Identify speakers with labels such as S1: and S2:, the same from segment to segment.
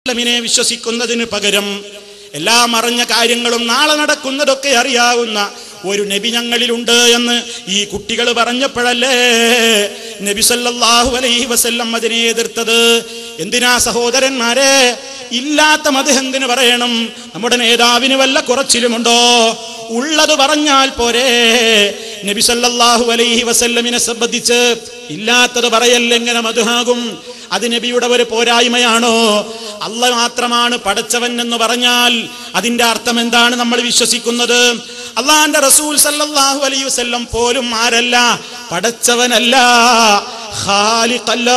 S1: വസല്ലമിനെ വിശ്വസിക്കുന്നതിന് പകരം എല്ലാം അറിഞ്ഞ കാര്യങ്ങളും നാളെ നടക്കുന്നതൊക്കെ അറിയാവുന്ന ഒരു നബി ഞങ്ങളിലുണ്ട് എന്ന് ഈ കുട്ടികൾ പറഞ്ഞപ്പോഴല്ലേ നബി സല്ലല്ലാഹു അലൈഹി വസല്ലം അതിനെ എതിർത്തത് എന്തിനാ സഹോദരന്മാരെ ഇല്ലാത്ത മതം പറയണം നമ്മുടെ നേതാവിന് വല്ല കുറച്ചിലുമുണ്ടോ ഉള്ളത് പറഞ്ഞാൽ പോരെ നബി സല്ലല്ലാഹു അലൈഹി വസല്ലമിനെ സംബന്ധിച്ച് ഇല്ലാത്തത് പറയൽ എങ്ങനെ മധുഹാകും അത് നബിയുടെ ഒരു പോരായ്മയാണോ അല്ല മാത്രമാണ് പടച്ചവൻ എന്ന് പറഞ്ഞാൽ അതിന്റെ അർത്ഥം എന്താണ് നമ്മൾ വിശ്വസിക്കുന്നത് അള്ളാന്റെ റസൂൽ സല്ലല്ലാഹു അലൈഹി വസല്ലം പോലും ആരല്ല പടച്ചവനല്ല ഖാലിഖല്ല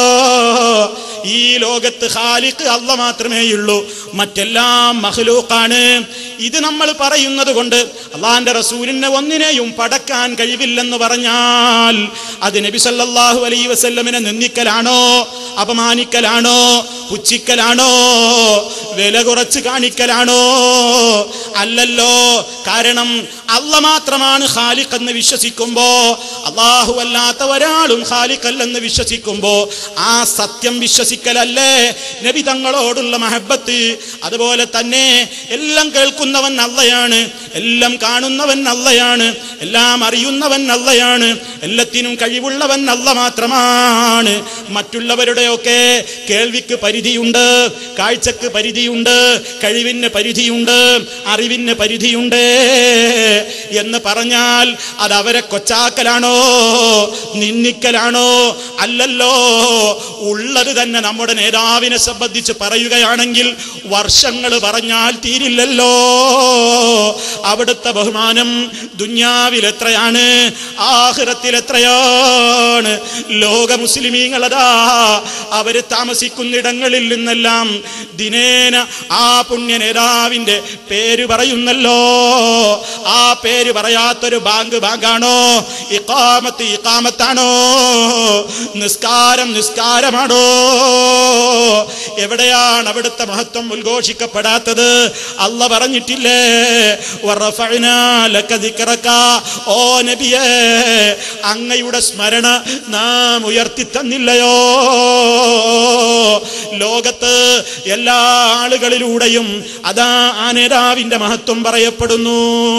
S1: ഈ ലോകത്ത് ഖാലിഖ് അല്ല മാത്രമേ ഉള്ളൂ മറ്റെല്ലാം മഹ്ലൂക്കാണ് ഇത് നമ്മൾ പറയുന്നത് കൊണ്ട് അള്ളാന്റെ റസൂലിനെ ഒന്നിനെയും പടക്കാൻ കഴിവില്ലെന്ന് പറഞ്ഞാൽ അത് നബി സല്ലല്ലാഹു അലൈഹി വസല്ലമിനെ നിന്ദിക്കലാണോ അപമാനിക്കലാണോ പുച്ഛിക്കലാണോ വില കുറച്ച് കാണിക്കലാണോ അല്ലല്ലോ കാരണം അല്ല മാത്രമാണ് ഖാലിഖ് എന്ന് വിശ്വസിക്കുമ്പോ അള്ളാഹു അല്ലാത്ത ഒരാളും ഖാലിഖല്ലെന്ന് വിശ്വസിക്കുമ്പോ ആ സത്യം വിശ്വസിക്കലല്ലേ നബി തങ്ങളോടുള്ള മഹബത്ത് അതുപോലെ തന്നെ എല്ലാം കേൾക്കുന്നവൻ അല്ലയാണ് എല്ലാം കാണുന്നവൻ അല്ലയാണ് എല്ലാം അറിയുന്നവൻ അല്ലയാണ് എല്ലാത്തിനും കഴിവുള്ളവൻ അല്ല മാത്രമാണ് മറ്റുള്ളവരുടെയൊക്കെ കേൾവിക്ക് പരിധിയുണ്ട് കാഴ്ചക്ക് പരിധിയുണ്ട് കഴിവിന് പരിധിയുണ്ട് അറിവിന് പരിധിയുണ്ട് എന്ന് പറഞ്ഞാൽ അത് അവരെ കൊച്ചാക്കലാണോ നിന്ദിക്കലാണോ അല്ലല്ലോ ഉള്ളത് തന്നെ നമ്മുടെ നേതാവിനെ സംബന്ധിച്ച് പറയുകയാണെങ്കിൽ വർഷങ്ങൾ പറഞ്ഞാൽ തീരില്ലല്ലോ അവിടുത്തെ ബഹുമാനം ദുന്യാവിൽ എത്രയാണ് ആഹ്റത്തിൽ എത്രയാണ് ലോക മുസ്ലിമീങ്ങളതാ അവര് താമസിക്കുന്നിടങ്ങളിൽ നിന്നെല്ലാം ദിനേന ആ പുണ്യ നേതാവിന്റെ പേര് പറയുന്നല്ലോ ആ പേര് പറയാത്തൊരു ബാങ്ക് ബാങ്കാണോ ഇക്കാമത്ത് ഇക്കാമത്താണോ നിസ്കാരം നിസ്കാരമാണോ എവിടെയാണ് അവിടുത്തെ മഹത്വം ഉദ്ഘോഷിക്കപ്പെടാത്തത് അല്ല പറഞ്ഞിട്ടില്ലേ വറഫഅനാ ലക ദിക്റക. ഓ നബിയേ അങ്ങയുടെ സ്മരണ നാം ഉയർത്തി തന്നില്ലയോ ലോകത്ത് എല്ലാ ആളുകളിലൂടെയും അതാ ആ നേതാവിന്റെ മഹത്വം പറയപ്പെടുന്നു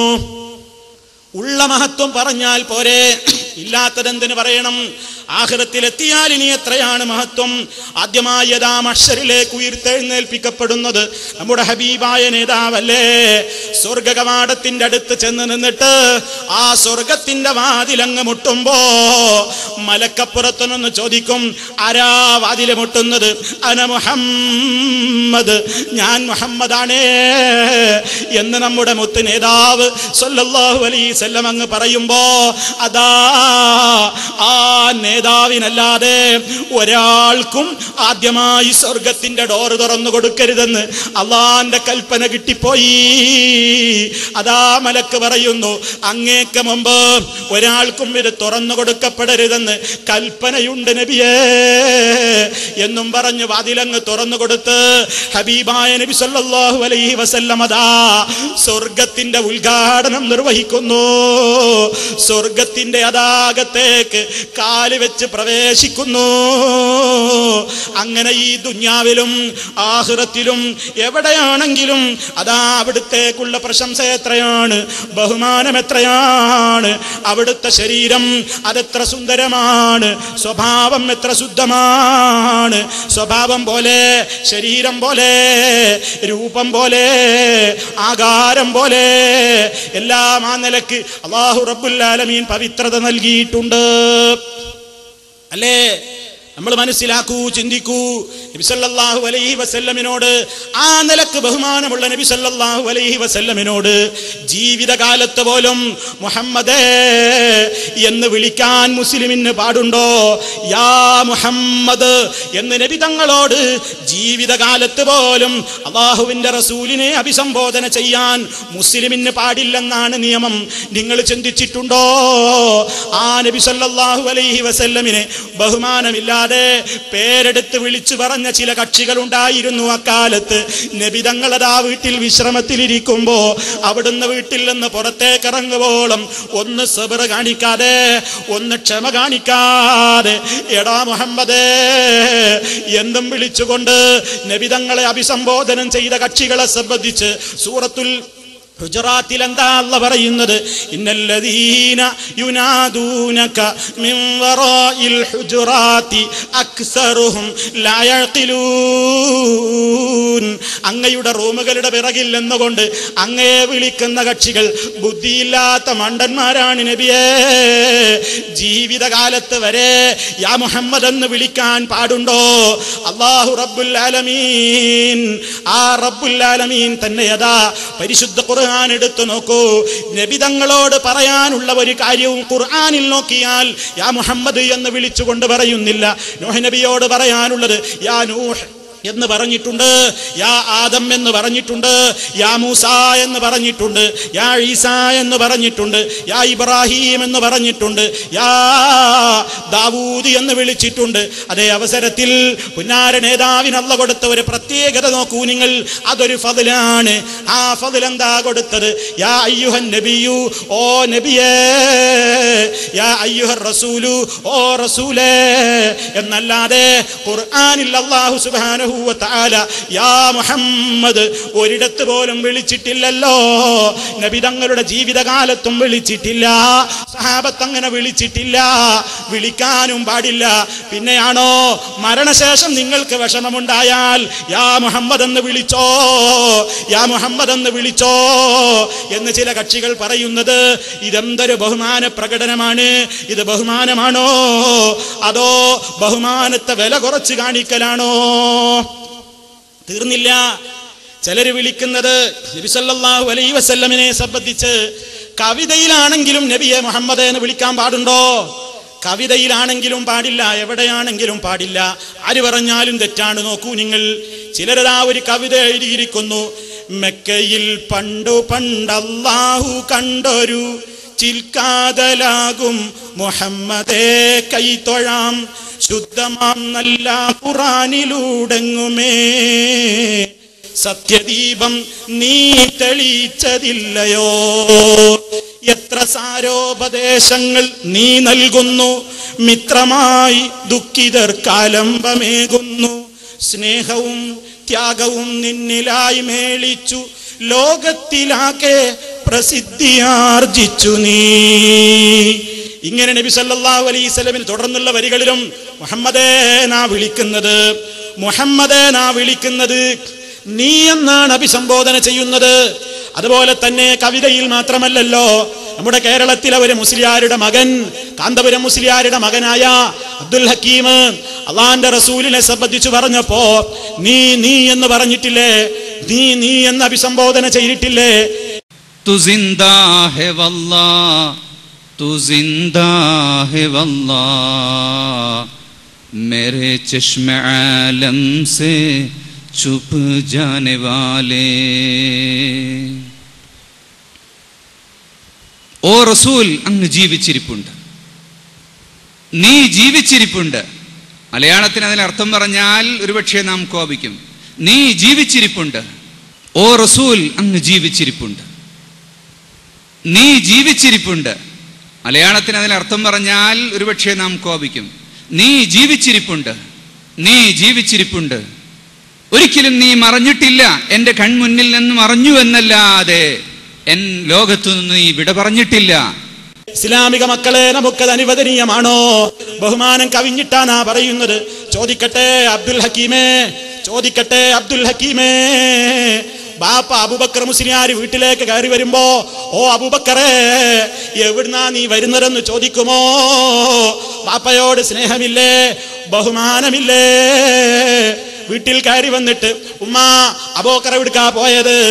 S1: ഉള്ള മഹത്വം പറഞ്ഞാൽ പോരെ ഇല്ലാത്തതെന്തിന് പറയണം ആഹൃതത്തിൽ എത്തിയാൽ ഇനി എത്രയാണ് മഹത്വം ആദ്യമായി യഥാ മഷറിലേക്ക് ഉയർത്തെഴുന്നേൽപ്പിക്കപ്പെടുന്നത് നമ്മുടെ ഹബീബായ നേതാവല്ലേ സ്വർഗ കവാടത്തിന്റെ അടുത്ത് ചെന്ന് നിന്നിട്ട് ആ സ്വർഗത്തിന്റെ വാതിലങ്ങ് മുട്ടുമ്പോ മലക്കപ്പുറത്തു നിന്ന് ചോദിക്കും ആരാ വാതില് മുട്ടുന്നത് അന മുഹമ്മദ് ഞാൻ മുഹമ്മദാണേ എന്ന് നമ്മുടെ മുത്ത് നേതാവ് സല്ലല്ലാഹു അലൈഹി വസല്ലം അങ്ങ് പറയുമ്പോ അതാ ആ നേതാവിനല്ലാതെ ഒരാൾക്കും ആദ്യമായി സ്വർഗത്തിന്റെ ഡോറ് തുറന്നു കൊടുക്കരുതെന്ന് അള്ളാന്റെ കൽപ്പന കിട്ടിപ്പോയി അതാ മലക്ക് പറയുന്നു അങ്ങേക്ക് മുമ്പ് ഒരാൾക്കും ഇത് തുറന്നു കൊടുക്കപ്പെടരുതെന്ന് കൽപ്പനയുണ്ട് നബിയേ എന്നും പറഞ്ഞ് വാതിലങ്ങ് തുറന്നു കൊടുത്ത് ഹബീബായ നബി സല്ലല്ലാഹു അലൈഹി വസല്ലം അതാ സ്വർഗത്തിന്റെ ഉദ്ഘാടനം നിർവഹിക്കുന്നു സ്വർഗത്തിന്റെ അതാകത്തേക്ക് കാല് വെച്ച് പ്രവേശിക്കുന്നു അങ്ങനെ ഈ ദുന്യാവിലും ആഹ്റത്തിലും എവിടെയാണെങ്കിലും അതാ അവിടുത്തേക്കുള്ള പ്രശംസ എത്രയാണ് ബഹുമാനം എത്രയാണ് അവിടുത്തെ ശരീരം അതെത്ര സുന്ദരമാണ് സ്വഭാവം എത്ര ശുദ്ധമാണ് സ്വഭാവം പോലെ ശരീരം പോലെ രൂപം പോലെ ആകാരം പോലെ എല്ലാം ആ നിലക്ക് അള്ളാഹു റബ്ബുല്ലാലമീൻ പവിത്രത നൽകിയിട്ടുണ്ട് അല്ലേ നമ്മൾ മനസ്സിലാക്കൂ ചിന്തിക്കൂ നബി സല്ലല്ലാഹു അലൈഹി വസല്ലമിനോട് ആ നിലക്ക് ബഹുമാനമുള്ള നബി സല്ലല്ലാഹു അലൈഹി വസല്ലമിനോട് ജീവിതകാലത്ത് പോലും മുഹമ്മദേ എന്ന് വിളിക്കാൻ മുസ്ലിമിന് പാടുണ്ടോ യാ മുഹമ്മദ് എന്ന് നബി തങ്ങളോട് ജീവിതകാലത്ത് പോലും അള്ളാഹുവിന്റെ റസൂലിനെ അഭിസംബോധന ചെയ്യാൻ മുസ്ലിമിന് പാടില്ലെന്നാണ് നിയമം നിങ്ങൾ ചിന്തിച്ചിട്ടുണ്ടോ ആ നബി സല്ലല്ലാഹു അലൈഹി വസല്ലമിനെ ബഹുമാനമില്ലാതെ എന്നല്ലാതെ പേരെടുത്ത് വിളിച്ചു പറഞ്ഞ ചില കക്ഷികൾ ഉണ്ടായിരുന്നു അക്കാലത്ത് നബിതങ്ങളതാ വീട്ടിൽ വിശ്രമത്തിലിരിക്കുമ്പോ അവിടുന്ന് വീട്ടിൽ നിന്ന് പുറത്തേക്ക് ഇറങ്ങുവോളം ഒന്ന് സബർ കാണിക്കാതെ ഒന്ന് ക്ഷമ കാണിക്കാതെ എടാ മുഹമ്മദേ എന്തും വിളിച്ചുകൊണ്ട് നബിതങ്ങളെ അഭിസംബോധനം ചെയ്ത കക്ഷികളെ സംബന്ധിച്ച് സൂറത്തുൽ ഹുജറാത്തിൽ എന്താ അല്ല പറയുന്നത് ഇന്നല്ലദീന യുനാദൂനക മിൻ വറാഇൽ ഹുജറാത്തി അക്സറുഹും ലാ യഖിലൂൻ അങ്ങയുടെ റൂമുകളുടെ പിറകിൽ നിന്നുകൊണ്ട് അങ്ങയെ വിളിക്കുന്ന കക്ഷികൾ ബുദ്ധിയില്ലാത്ത മണ്ടന്മാരാണ് നബിയേ ജീവിതകാലത്ത് വരെ യാ മുഹമ്മദ് എന്ന് വിളിക്കാൻ പാടുണ്ടോ അള്ളാഹു റബ്ബുൽ ആലമീൻ ആ റബ്ബുൽ ആലമീൻ തന്നെ യഥാ പരിശുദ്ധ ഖുർആൻ എടുത്തു നോക്കൂ നബിതങ്ങളോട് പറയാനുള്ള ഒരു കാര്യവും ഖുർആനിൽ നോക്കിയാൽ യാ മുഹമ്മദ് എന്ന് വിളിച്ചുകൊണ്ട് പറയുന്നില്ല നോഹ് നബിയോട് പറയാനുള്ളത് യാ നൂഹ് എന്ന് പറഞ്ഞിട്ടുണ്ട് യാ ആദം എന്ന് പറഞ്ഞിട്ടുണ്ട് യാ മൂസ എന്ന് പറഞ്ഞിട്ടുണ്ട് യാ ഈസ എന്ന് പറഞ്ഞിട്ടുണ്ട് യാ ഇബ്രാഹിം എന്ന് പറഞ്ഞിട്ടുണ്ട് യാ ദാവൂദ് എന്ന് വിളിച്ചിട്ടുണ്ട് അതേ അവസരത്തിൽ പുന്നാര നേതാവിനല്ല കൊടുത്ത ഒരു പ്രത്യേകത നോക്കൂ നിങ്ങൾ അതൊരു ഫതിലാണ് ആ ഫതിൽ എന്താ കൊടുത്തത് യാ അയ്യുഹൻ നബിയു ഓ നബിയേ യാ അയ്യുഹർ റസൂലു ഓ റസൂലേ എന്നല്ലാതെ ഖുർആനിൽ അല്ലാഹു സുബ്ഹാനഹു വ തആല യാ മുഹമ്മദ് ഒരിടത്ത് പോലും വിളിച്ചിട്ടില്ലല്ലോ നബി തങ്ങളുടെ ജീവിതകാലത്തും വിളിച്ചിട്ടില്ല സഹാബത്ത് അങ്ങനെ വിളിച്ചിട്ടില്ല വിളിക്കാനും പാടില്ല പിന്നെയാണോ മരണശേഷം നിങ്ങൾക്ക് വിഷമമുണ്ടായാൽ യാ മുഹമ്മദ് എന്ന് വിളിച്ചോ യാ മുഹമ്മദ് എന്ന് വിളിച്ചോ എന്ന് ചില കക്ഷികൾ പറയുന്നത് ഇതെന്തൊരു ബഹുമാന പ്രകടനമാണ് ഇത് ബഹുമാനമാണോ അതോ ബഹുമാനത്തെ വില കുറച്ച് കാണിക്കലാണോ തീർന്നില്ല ചിലര് വിളിക്കുന്നത് നബിസല്ലാഹു അലൈ വസല്ലമിനെ സംബന്ധിച്ച് കവിതയിലാണെങ്കിലും നബിയെ മുഹമ്മദ് എന്ന് വിളിക്കാൻ പാടുണ്ടോ കവിതയിലാണെങ്കിലും പാടില്ല എവിടെയാണെങ്കിലും പാടില്ല ആര് പറഞ്ഞാലും തെറ്റാണ് നോക്കൂ നിങ്ങൾ ചിലരതാ ഒരു കവിത എഴുതിയിരിക്കുന്നു മെക്കയിൽ പണ്ടു പണ്ടല്ലാഹു കണ്ടൊരു ചിൽക്കാതലാകും മുഹമ്മദേ കൈത്തൊഴാം ശുദ്ധമാം നല്ല ഖുറാനിലൂടെങ്ങുമേ സത്യദീപം നീ തെളിയിച്ചതില്ലയോ എത്ര സാരോപദേശങ്ങൾ നീ നൽകുന്നു മിത്രമായി ദുഃഖിതർക്കാലംബമേകുന്നു സ്നേഹവും ത്യാഗവും നിന്നിലായി മേളിച്ചു ലോകത്തിലാകെ പ്രസിദ്ധിയാർജിച്ചു നീ ഇങ്ങനെ നബി സല്ലല്ലാഹു അലൈഹി സ്വലമിന് തുടർന്നുള്ള വരികളിലും മുഹമ്മദേ നാ വിളിക്കുന്നത് മുഹമ്മദേ നാ വിളിക്കുന്നത് നീ എന്നാണ് അഭിസംബോധന ചെയ്യുന്നത് അതുപോലെ തന്നെ കവിതയിൽ മാത്രമല്ലല്ലോ നമ്മുടെ കേരളത്തിലെ ഒരു മുസ്ലിയാരുടെ മകൻ കാന്തപുരം മുസ്ലിയാരുടെ മകനായ അബ്ദുൽ ഹക്കീം അള്ളാന്റെ റസൂലിനെ സംബന്ധിച്ചു പറഞ്ഞപ്പോ നീ നീ എന്ന് പറഞ്ഞിട്ടില്ലേ നീ നീ എന്ന് അഭിസംബോധന ചെയ്തിട്ടില്ലേ
S2: तू जिंदा है वल्ला तू जिंदा है वल्ला मेरे चश्म आलम से छुप जाने वाले ഓ റസൂൽ അങ്ങ് ജീവിച്ചിരിപ്പുണ്ട് നീ ജീവിച്ചിരിപ്പുണ്ട് മലയാളത്തിന് അതിന് അർത്ഥം പറഞ്ഞാൽ ഒരുപക്ഷെ നാം കോപിക്കും നീ ജീവിച്ചിരിപ്പുണ്ട് ഓ റസൂൽ അങ്ങ് ജീവിച്ചിരിപ്പുണ്ട് നീ ജീവിച്ചിരിപ്പുണ്ട് മലയാളത്തിന് അതിന് അർത്ഥം പറഞ്ഞാൽ ഒരുപക്ഷെ നാം കോപിക്കും നീ ജീവിച്ചിരിപ്പുണ്ട് നീ ജീവിച്ചിരിപ്പുണ്ട് ഒരിക്കലും നീ മറഞ്ഞിട്ടില്ല എൻ്റെ കൺമുന്നിൽ നിന്ന് മറഞ്ഞു എന്നല്ലാതെ എൻ ലോകത്തു നിന്ന് നീ വിട പറഞ്ഞിട്ടില്ല
S1: ഇസ്ലാമിക മക്കളെ നമുക്കത് അനുവദനീയമാണോ ബഹുമാനം കവിഞ്ഞിട്ടാനാ പറയുന്നത് ചോദിക്കട്ടെ അബ്ദുൽ ഹക്കീമേ ചോദിക്കട്ടെ അബ്ദുൽ ഹക്കീമേ ബാപ്പ അബൂബക്കർ മുസ്ലിയാർ വീട്ടിലേക്ക് കയറി വരുമ്പോ ഓ അബൂബക്കറേ എവിടുന്നാ നീ വരുന്നതെന്ന് ചോദിക്കുമോ ബാപ്പയോട് സ്നേഹമില്ലേ ബഹുമാനമില്ലേ വീട്ടിൽ കയറി വന്നിട്ട് ഉമ്മ അബോക്കറ എവിടുക്കാ പോയത്